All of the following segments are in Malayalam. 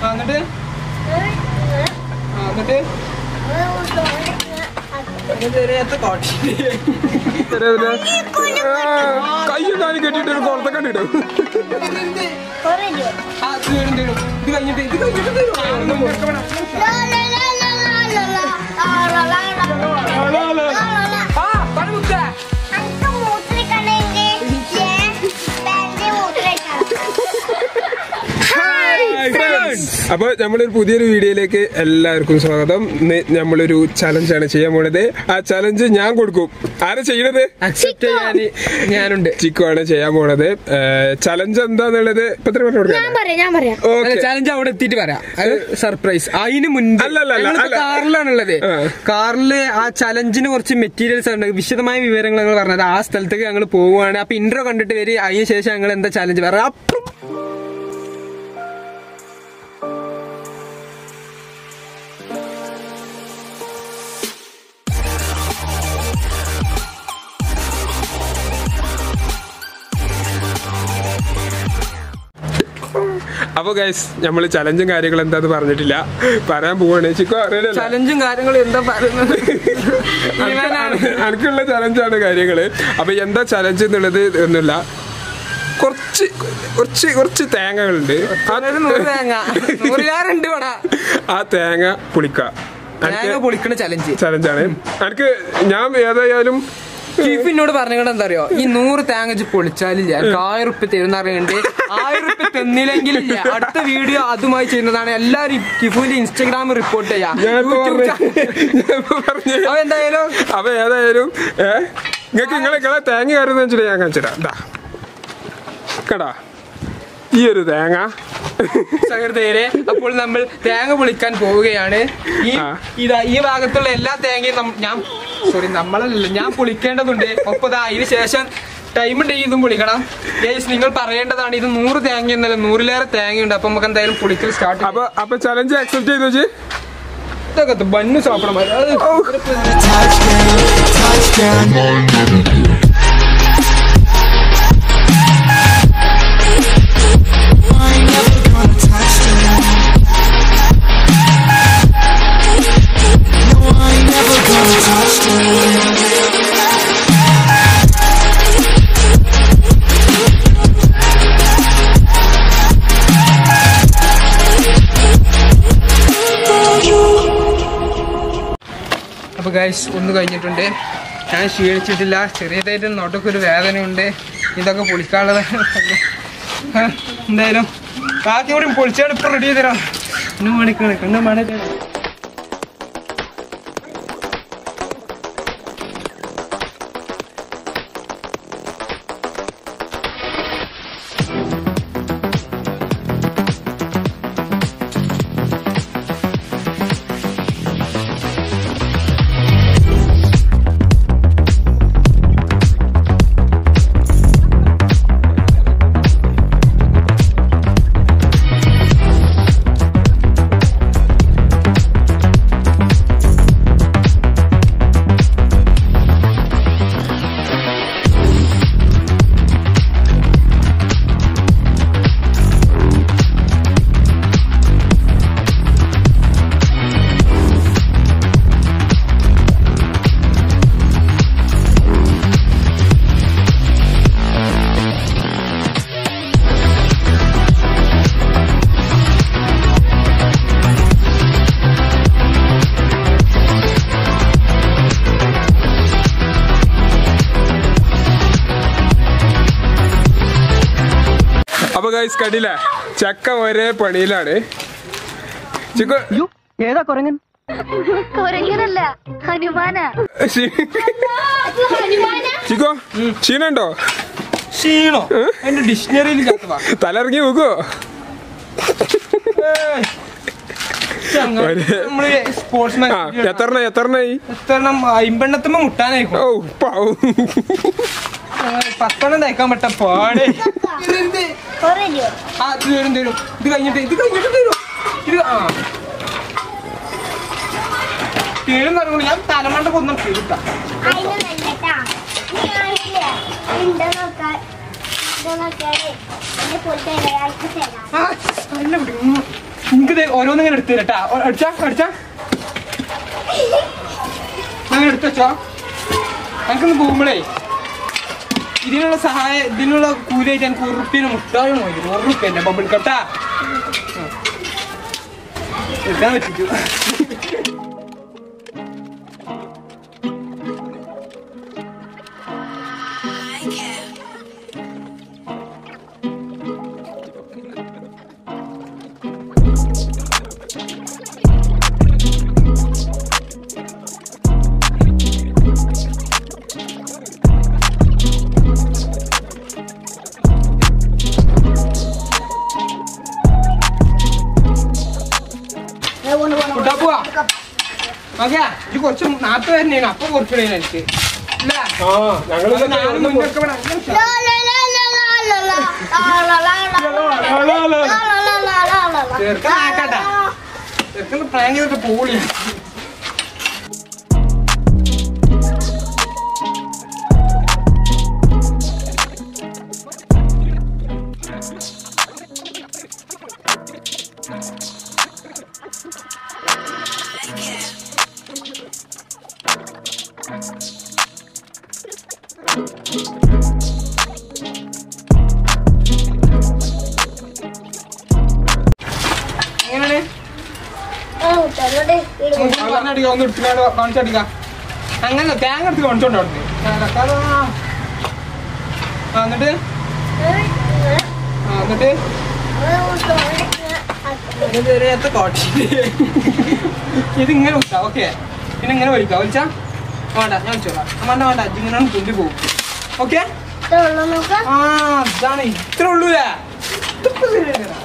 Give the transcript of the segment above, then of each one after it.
ആ, എന്നിട്ട് ആ, എന്നിട്ട് എന്നിട്ട് ഒരു ഏത്ത കോട്ടി. കയ്യും കാലും കെട്ടിട്ട് ഒരു കുളത്തെ കണ്ടിടും ആ, ഇത് തരും, തരും. ഇത് കഴിഞ്ഞിട്ട് ഇത് കഴിഞ്ഞിട്ട് തരും. ആ, ഒന്ന് മുറുക്കെ വേണം. ആ, പണി മുത്തേ. അപ്പൊ നമ്മളൊരു പുതിയൊരു വീഡിയോയിലേക്ക് എല്ലാവർക്കും സ്വാഗതം ഇന്ന് നമ്മളൊരു ചലഞ്ചാണ് ചെയ്യാൻ പോണത് ആ ചലഞ്ച് ഞാൻ കൊടുക്കും ആരാ ചെയ്യണത് അക്സെപ്റ്റ് ചെയ്യാൻ ഞാനുണ്ട് ചിക്കു ആണ് ചെയ്യാൻ പോണത് ചലഞ്ച് എന്താന്നുള്ളത് ഇപ്പൊ എത്ര പറഞ്ഞു കൊടുക്കാം ഞാൻ പറയാം ഞാൻ പറയാം ഓക്കെ ചാലഞ്ച് അവിടെ എത്തിയിട്ട് വരാം അത് സർപ്രൈസ് അതിന് മുൻപ് അല്ല, അല്ല, അല്ല, ഞങ്ങളിപ്പോ അല്ല. കാറിലാണുള്ളത് ആ. കാറില് ആ ചലഞ്ചിന് കുറച്ച് മെറ്റീരിയൽസ് ഉണ്ട് വിശദമായ വിവരങ്ങൾ ഞങ്ങൾ പറഞ്ഞത് ആ സ്ഥലത്തേക്ക് ഞങ്ങൾ പോവുകയാണ് അപ്പൊ ഇൻട്രോ കണ്ടിട്ട് വരും അതിന് ശേഷം ഞങ്ങൾ എന്താ ചലഞ്ച് പറയാം അപ്പം അപ്പൊ ഗൈസ് നമ്മള് ചലഞ്ചും കാര്യങ്ങളും എന്താന്ന് പറഞ്ഞിട്ടില്ല പറയാൻ പോവാണ് ചിക്കു അറിയില്ല ചലഞ്ചും കാര്യങ്ങളും എന്താ പറയുന്നത് ഇവനാണ്. എനിക്കുള്ള ചലഞ്ചാണ് കാര്യങ്ങള് അപ്പൊ എന്താ ചലഞ്ച് എന്നുള്ളത് ഒന്നുമില്ല കുറച്ച് കുറച്ച് കുറച്ച് തേങ്ങകളുണ്ട് ആ അതായത് നൂറ് തേങ്ങ നൂറിലാറുണ്ട് ഇവിടെ ആ തേങ്ങ പുളിക്ക തേങ്ങ പൊളിക്കണ ചലഞ്ച് ചലഞ്ചാണ് എനിക്ക് ഞാൻ ഏതായാലും ചീഫ് എന്നോട് പറഞ്ഞത് എന്താ അറിയോ ഈ നൂറ് തേങ്ങ വെച്ച് പൊളിച്ചാലില്ല എനിക്ക് ആയിരം റുപ്യ തരുന്ന അറിയണ്ട് ആയിരം റുപ്യ തന്നില്ലെങ്കിലില്ല അടുത്ത വീഡിയോ അതുമായി ചെയ്യുന്നതാണ് എല്ലാരും കിഫുവിന്റെ ഇൻസ്റ്റാഗ്രാം റിപ്പോർട്ട് ചെയ്യാം ഞാൻ ഇപ്പൊ YouTube പറഞ്ഞ- channel- ഞാൻ ഇപ്പൊ പറഞ്ഞു അപ്പൊ എന്തായാലും അപ്പൊ ഏതായാലും ഏ നിങ്ങൾക്ക് നിങ്ങളെ നിങ്ങളെ തേങ്ങ കാര്യം വെച്ചിട്ട് ഞാൻ കാണിച്ചിടാം ദാ കടാ ഈ ഒരു തേങ്ങ സഹൃദയരെ അപ്പോൾ നമ്മൾ തേങ്ങ പൊളിക്കാൻ പോവുകയാണ് ഈ ആ. ഇതാ ഈ ഭാഗത്തുള്ള എല്ലാ തേങ്ങയും നം- ഞാൻ സോറി നമ്മളല്ല ഞാൻ പൊളിക്കേണ്ടതുണ്ട് ഒപ്പം ദാ അതിന് ശേഷം ടൈം ഉണ്ടെങ്കിൽ ഇതും പൊളിക്കണം ഗൈസ് നിങ്ങൾ പറയേണ്ടതാണ് ഇത് നൂറ് തേങ്ങ എന്നല്ല നൂറിലേറെ തേങ്ങയുണ്ട് അപ്പൊ നമുക്ക് എന്തായാലും പൊളിക്കൽ സ്റ്റാർട്ട് അപ്പൊ അപ്പൊ ചലഞ്ച് അക്സെപ്റ്റ് ചെയ്തു വെച്ച് ഇതൊക്കെ ബണ്ണ് സാപ്പിടണം അപ്പൊ ഗൈസ് ഒന്ന് കഴിഞ്ഞിട്ടുണ്ട് ഞാൻ ക്ഷീണിച്ചിട്ടില്ല ചെറിയതായിട്ട് നോട്ടൊക്കെ ഒരു വേദനയുണ്ട് ഇതൊക്കെ പൊളിക്കാനുള്ളതാണ് ആ, എന്തായാലും ബാക്കി കൂടി പൊളിച്ചാണ് ഇപ്പൊ റെഡി ചെയ്ത് തരാം ഇന്ന് മണിക്കാണ് കണ്ണ് മണിക്കാണ് അപ്പൊ ഗൈസ് കണ്ടില്ല ചക്ക ഒരേ പണിയിലാണ് ചിക്കു ഏതാ കുറങ്ങൻ കൊരങ്ങനല്ല ഹനുമാന ചിക്കോ ക്ഷീണുണ്ടോ ക്ഷീണോ എന്റെ ഡിക്ഷണറിയിൽ ചത്തവാ തലയിറങ്ങി നോക്കുവോ ഒരു- നമ്മള് സ്പോർട്സ്മാൻ ആ എത്രണ്ണ എത്രണ്ണായി എത്രണ്ണം അമ്പെണ്ണത്തുമ്പോ മുട്ടാനായിരിക്കും ഓ പാവം പത്തെണ്ണം തയ്ക്കാൻ പറ്റ പാടെ കൊറയോ ആ ഇത് തരും തരും ഇത് കഴിഞ്ഞിട്ട് ഇത് കഴിഞ്ഞിട്ട് തരും ഇത് ആ തേരും തുടങ്ങുന്നു ഞാൻ തലമണ്ട കൊന്നും തീർത്താ അതിന് നല്ലട്ടാ ഞാനില്ലേ ഉണ്ട് നോക്കാൻ ഇത് നോക്കിയാലേ എന്നെ പോലത്തെ അയാൾക്ക് തരാം ആ, നല്ല പിടി. ഉം. എനിക്ക് എനിക്കിത് ഓരോന്നിങ്ങനെ എടുത്തു തരട്ടാ അടിച്ചാ അടിച്ചാ അങ്ങനെ എടുത്തു വെച്ചോ എനിക്കൊന്ന് പോകുമ്പോഴേ ഇതിനുള്ള സഹായം ഇതിനുള്ള കൂലിയായിട്ട് എനിക്ക് ഒരു റുപ്യന് മുട്ടായി മതി ഒരു റുപ്യന്റെ ബബിൾ കട്ടാ എടുക്കാൻ പറ്റിച്ചു കുട്ടാ പോവാ ഓക്കെ ഇത് കുറച്ച് നാട്ടു തന്നെയാണ് അപ്പൊ കൊടുക്കണേ എനിക്ക് ഇല്ല ആ ഞങ്ങൾ അത് ഞാനും മുന്നൊക്കെ ഇവിടെ അങ്ങനെ ലാ, ലാ, ലാ, ലാ, ലാ, ലാ, ലാ, ലാ, ലാ, ലാ, ലാ, ലാ, ലാ, ലാ, ലാ, ലാ. ചെറുക്കൻ ആക്കട്ടെ ചെറുക്കൻ പ്രായം ചെയ്തിട്ട് പോളി എങ്ങനെയാണ് ആ, മുട്ടനോട് ഇടും. ഒന്ന് പറഞ്ഞടിക്കാം ഒന്ന് എടുത്തിക്കാണ്ട് കാണിച്ചടിക്കാം അങ്ങനെ തേങ്ങ എടുത്ത് കാണിച്ചോണ്ടോ അവിടുന്ന് ആ എന്നിട്ട് ആ എന്നിട്ട് ഒരു മുട്ടനോട് ഇങ്ങനെ ആക്കും. ഇത് വരെയത്തെ കോട്ടി ഇത് ഇങ്ങനെ വിട്ടാ ഓക്കെ പിന്നെ ഇങ്ങനെ വലിക്കാം വലിച്ചാ വേണ്ട ഞാൻ വെച്ചോളാം വേണ്ട വേണ്ട ഇത് ഇങ്ങനെ തുണ്ടി പോകും ഓക്കെ ഇത്രേ ഉള്ളൂ നോക്കാം. ആ ഇതാണ് ഇത്ര ഉള്ളൂലേ ഇതിപ്പോ ശരിയാക്കടാ.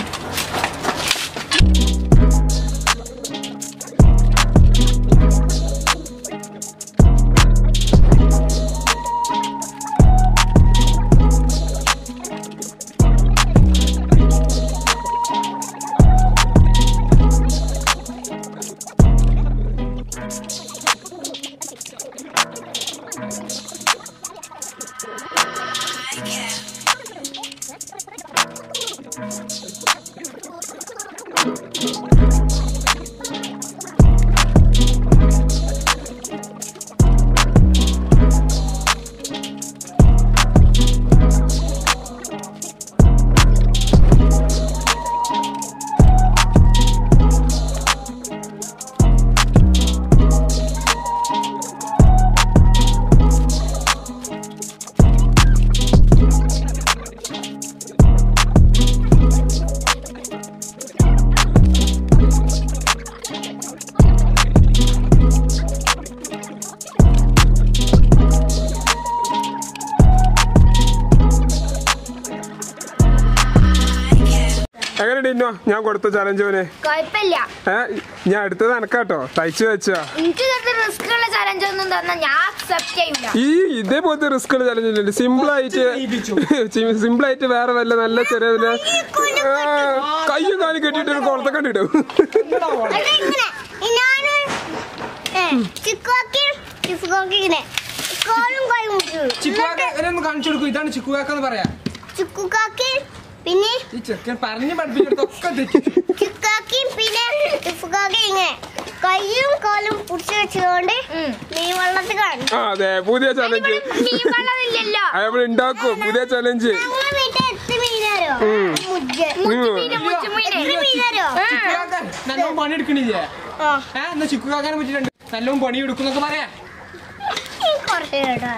എങ്ങനെയുണ്ട് ഇന്നോ ഞാൻ കൊടുത്ത ചലഞ്ച് അവന് കുഴപ്പമില്ല ഏ ഞാൻ എടുത്തത് എനക്കാട്ടോ തയ്ച്ചു വെച്ചാ എനിക്ക് ഇങ്ങനത്തെ റിസ്ക് ഉള്ള ചലഞ്ച് ഒന്നും തന്നാൽ ഞാൻ അക്സെപ്റ്റ് ചെയ്യൂല ഈ ഇതേപോലത്തെ റിസ്ക് ഉള്ള ചലഞ്ച് ഇല്ല സിമ്പിൾ ആയിട്ട് സിമ്പിൾ ആയിട്ട് വേറെ വല്ല നല്ല ചെറിയ വല്ല ആ, കയ്യും കാലും കെട്ടിട്ട് ഒരു കുളത്തെ കണ്ടിട്ടു അതെങ്ങനെ ഞാനും ചിക്കുവാക്കി ചിക്കുവാക്കി ഇങ്ങനെ കോലും കൈ മുട്ടു ചിക്കുവാക്ക ഇവനൊന്ന് കാണിച്ചു കൊടുക്കും ഇതാണ് ചിക്കുവാക്ക എന്ന് പറയാ ചിക്കുക്കാക്കി പിന്നെ ഈ ചെക്കൻ പറഞ്ഞു പഠിപ്പിച്ചെടുത്തൊക്കെ തെറ്റി ചിക്കാക്കി പിന്നെ ചിക്കുക്കാക്കി ഇങ്ങനെ കൈയും കാലും പിടിച്ചു വെച്ചുകൊണ്ട് മീൻ വെള്ളത്തിൽ കാണും ആ അതെ പുതിയ ചലഞ്ച് മീൻ വെള്ളമില്ലല്ലോ നമ്മൾ ഉണ്ടാക്കും പുതിയ ചലഞ്ച് ഞങ്ങളെ വീട്ടിൽ എത്ര മീനാരോ മുജ്ജ എത്ര മീനാരോ ചിക്കുവാക്ക നല്ലോണം പണിയെടുക്കണില്ലേ ആ ഏഹ് എന്നാ ചിക്കുവാക്കാനെ പറ്റിട്ടുണ്ട് നല്ലോണം പണി എടുക്കുന്നൊക്കെ പറയാ കുറച്ച് കേട്ടോ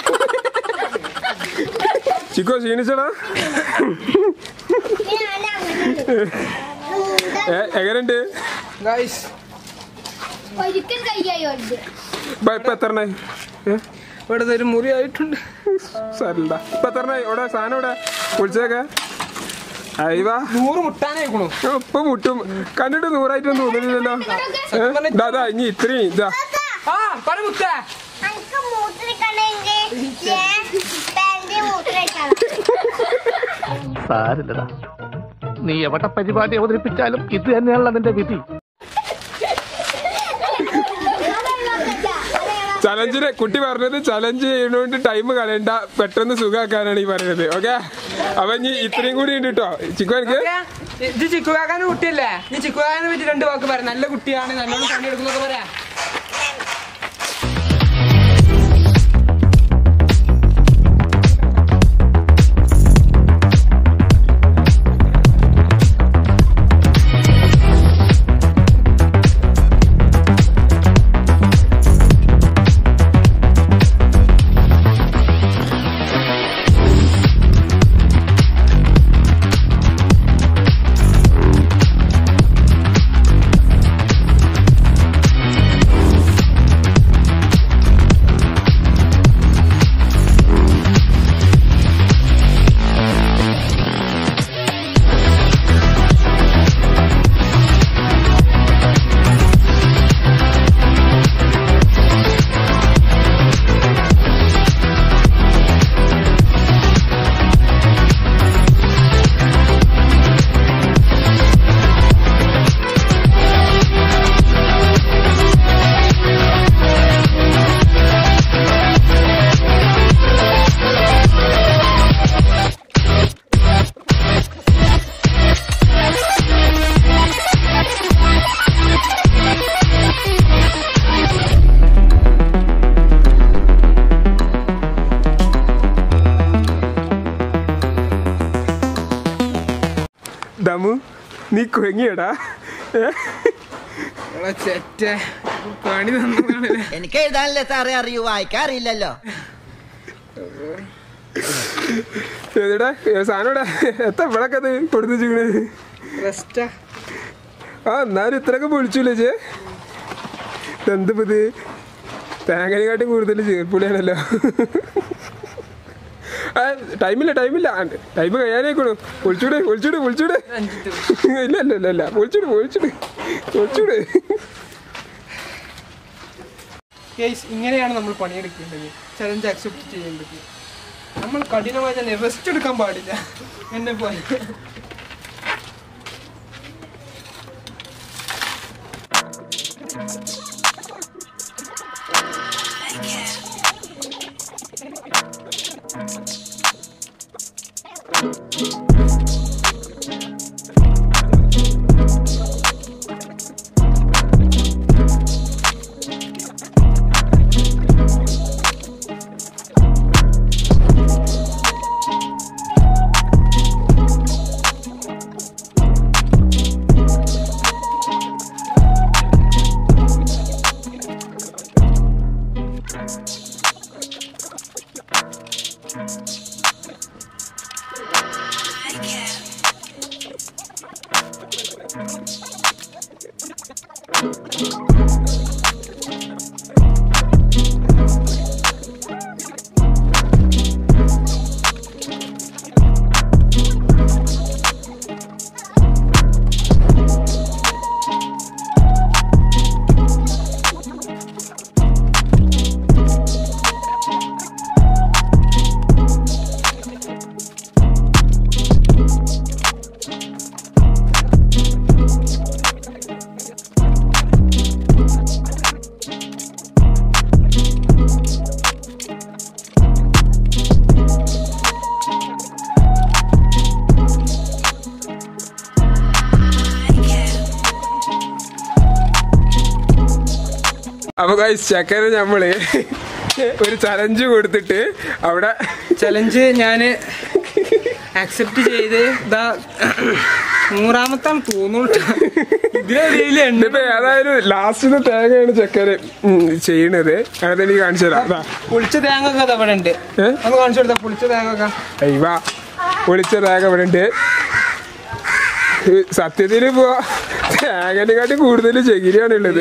ചിക്കോ ക്ഷീണിച്ചടാ ഏ, എങ്ങനെയുണ്ട് ഗൈസ് ഒരിക്കൽ കയ്യായി ഇപ്പൊ ഇപ്പൊ എത്രണ്ണായി ഏ ഇവിടെ ഒരു മുറി ആയിട്ടുണ്ട് സാരല്ല ഇപ്പൊ എത്രണ്ണായി ഇവിടെ സാധനം ഇവിടെ വിളിച്ചേക്കെ അയവാ നൂറ് മുട്ടാനായിക്കണു ഇപ്പൊ മുട്ടും കണ്ടിട്ട് നൂറായിട്ടൊന്നും തോന്നുന്നില്ലല്ലോ ഏ? ദാ, ദാ ഇനി ഇത്രയും ഇതാ ആ പറ മുത്തേ എനിക്ക് മൂത്രിക്കണമെങ്കിൽ ഞാൻ പാൻറ് മൂത്രിക്കണം സാരില്ലടാ നീ എവിടെ പരിപാടി അവതരിപ്പിച്ചാലും ഇത് തന്നെയാണല്ലോ നിന്റെ വിധി ചലഞ്ചിന് കുട്ടി പറഞ്ഞത് ചലഞ്ച് ചെയ്യണോണ്ട് ടൈം കളയണ്ട പെട്ടെന്ന് സുഖാക്കാനാണ് ഈ പറയുന്നത് ഓക്കെ അപ്പൊ ഇനി ഇത്രയും കൂടി ഉണ്ട് കേട്ടോ ചിക്കു എനിക്ക് ഇത് ചിക്കുകാക്കാന്റെ കുട്ടിയല്ലേ നീ ചിക്കുകാക്കാനെ പറ്റി രണ്ട് വാക്ക് പറയാം നല്ല കുട്ടിയാണ് നല്ലോണം പണിയെടുക്കുന്നൊക്കെ പറയാം ദമു നീ കുഴങ്ങിയടാ ഏ? നമ്മളെ ചെറ്റ പണി തന്നതാണല്ലേ എനിക്ക് എഴുതാനല്ലേ സാറേ അറിയൂ വായിക്കാറില്ലല്ലോ എവിടെടാ ഏ, സാധനോടാ എത്ര ഇവിടൊക്കെ അത് കൊടുത്തു വെച്ചിക്കണത് റെസ്റ്റാ ആ എന്നാലും ഇത്രയൊക്കെ പൊളിച്ചില്ലേ ചേ എന്തിപ്പോ ഇത് തേങ്ങനെക്കാട്ടും കൂടുതൽ ചേർപ്പുളിയാണല്ലോ ആ ടൈമില്ല ടൈമില്ല ടൈം കഴിയാനേക്കണു പൊളിച്ചൂടെ പൊളിച്ചൂടെ പൊളിച്ചൂടെ ഇല്ല ഇല്ല ഇല്ല ഇല്ല പൊളിച്ചൂടെ പൊളിച്ചൂടെ പൊളിച്ചൂടെ കേസ് ഇങ്ങനെയാണ് നമ്മൾ പണിയെടുക്കേണ്ടത് ചലഞ്ച് അക്സെപ്റ്റ് ചെയ്യേണ്ടത് നമ്മൾ കഠിനമായി തന്നെ റെസ്റ്റ് എടുക്കാൻ പാടില്ല എന്നെ പോലെ അപ്പൊ guys, ചക്കന് നമ്മള് ഒരു ചലഞ്ച് കൊടുത്തിട്ട് അവിടെ ചലഞ്ച് ഞാന് അക്സെപ്റ്റ് ചെയ്ത് ഇതാ നൂറാമത്താണ് തോന്നുന്നു ഇതിനിടയിൽ എണ്ണ ഇപ്പൊ ഏതായാലും ലാസ്റ്റിന്റെ തേങ്ങയാണ് ചക്കന് ഉം, ചെയ്യണത് അങ്ങനെ എനിക്ക് കാണിച്ചു തരാം ദാ. പുളിച്ച തേങ്ങ ഒക്കെ അവിടെ ഉണ്ട് ഏ? ഒന്ന് കാണിച്ചു കൊടുത്താ പുളിച്ച തേങ്ങ ഒക്കെ അയ്യ വാ പൊളിച്ച തേങ്ങ ഇവിടെ ഉണ്ട് സത്യത്തില് ഇപ്പോ തേങ്ങനെക്കാട്ടി കൂടുതൽ ചകിരിയാണ് ഉള്ളത്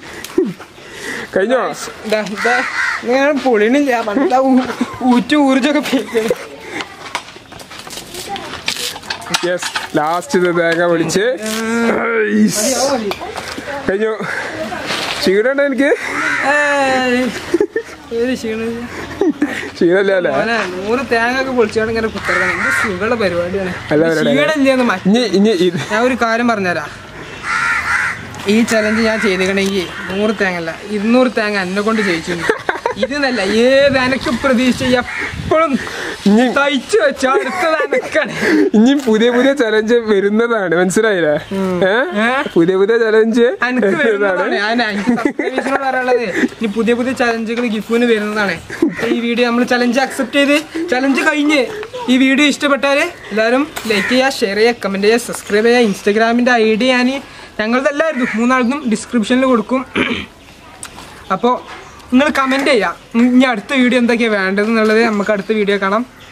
കഴിഞ്ഞോ ഇതാ ഇതാ ഇങ്ങനെ പൊളിണില്ല പണ്ടാ ഊറ്റ ഊർജൊക്കെ പേക്കണം യെസ് ലാസ്റ്റ് തേങ്ങ പൊളിച്ച് കഴിഞ്ഞു ക്ഷീണുണ്ടോ എനിക്ക് ഏത് ക്ഷീണം ക്ഷീണല്ലേ അല്ലേ മോനെ നൂറ് തേങ്ങ ഒക്കെ പൊളിച്ചാണ് ഇങ്ങനെ കുത്തിറക്കണം എന്ത് സുഖമുള്ള പരിപാടിയാണ് അല്ല, അവരുടെ- ക്ഷീണമില്ലെന്ന് മാറ്റി ഇനി ഇനി ഇത് ഞാൻ ഒരു കാര്യം പറഞ്ഞുതരാം ഈ ചലഞ്ച് ഞാൻ ചെയ്തിക്കണമെങ്കിൽ നൂറ് തേങ്ങ അല്ല ഇരുന്നൂറ് തേങ്ങ എന്നെ കൊണ്ട് ജയിച്ചു ഇത് നല്ല ഏത് എനക്ക് പ്രതീക്ഷ എപ്പോഴും ഇനി തയ്ച്ചു വെച്ച അടുത്തത് എനക്കാണ് ഇനി പുതിയ പുതിയ ചലഞ്ച് വരുന്നതാണ് മനസ്സിലായില്ലേ ഏ? ഏ? പുതിയ പുതിയ ചലഞ്ച് എനിക്ക് വരുന്നതാണ് ഞാൻ എനിക്ക് സബ്സ്ക്രൈബേഴ്സിനോട് പറയാനുള്ളത് ഇനി പുതിയ പുതിയ ചലഞ്ചുകൾ ഗിഫ്റ്റിന് വരുന്നതാണ് അപ്പൊ ഈ വീഡിയോ നമ്മൾ ചലഞ്ച് അക്സെപ്റ്റ് ചെയ്ത് ചലഞ്ച് കഴിഞ്ഞ് ഈ വീഡിയോ ഇഷ്ടപ്പെട്ടാൽ എല്ലാവരും ലൈക്ക് ചെയ്യുക ഷെയർ ചെയ്യുക കമൻറ്റ് ചെയ്യുക സബ്സ്ക്രൈബ് ചെയ്യുക ഇൻസ്റ്റാഗ്രാമിൻ്റെ ഐ ഡി ഞാൻ ഞങ്ങളുടെ എല്ലാവർക്കും മൂന്നാൾക്കും ഡിസ്ക്രിപ്ഷനിൽ കൊടുക്കും അപ്പോൾ നിങ്ങൾ കമൻറ്റ് ചെയ്യുക ഇനി അടുത്ത വീഡിയോ എന്തൊക്കെയാണ് വേണ്ടതെന്നുള്ളത് നമുക്ക് അടുത്ത വീഡിയോ കാണാം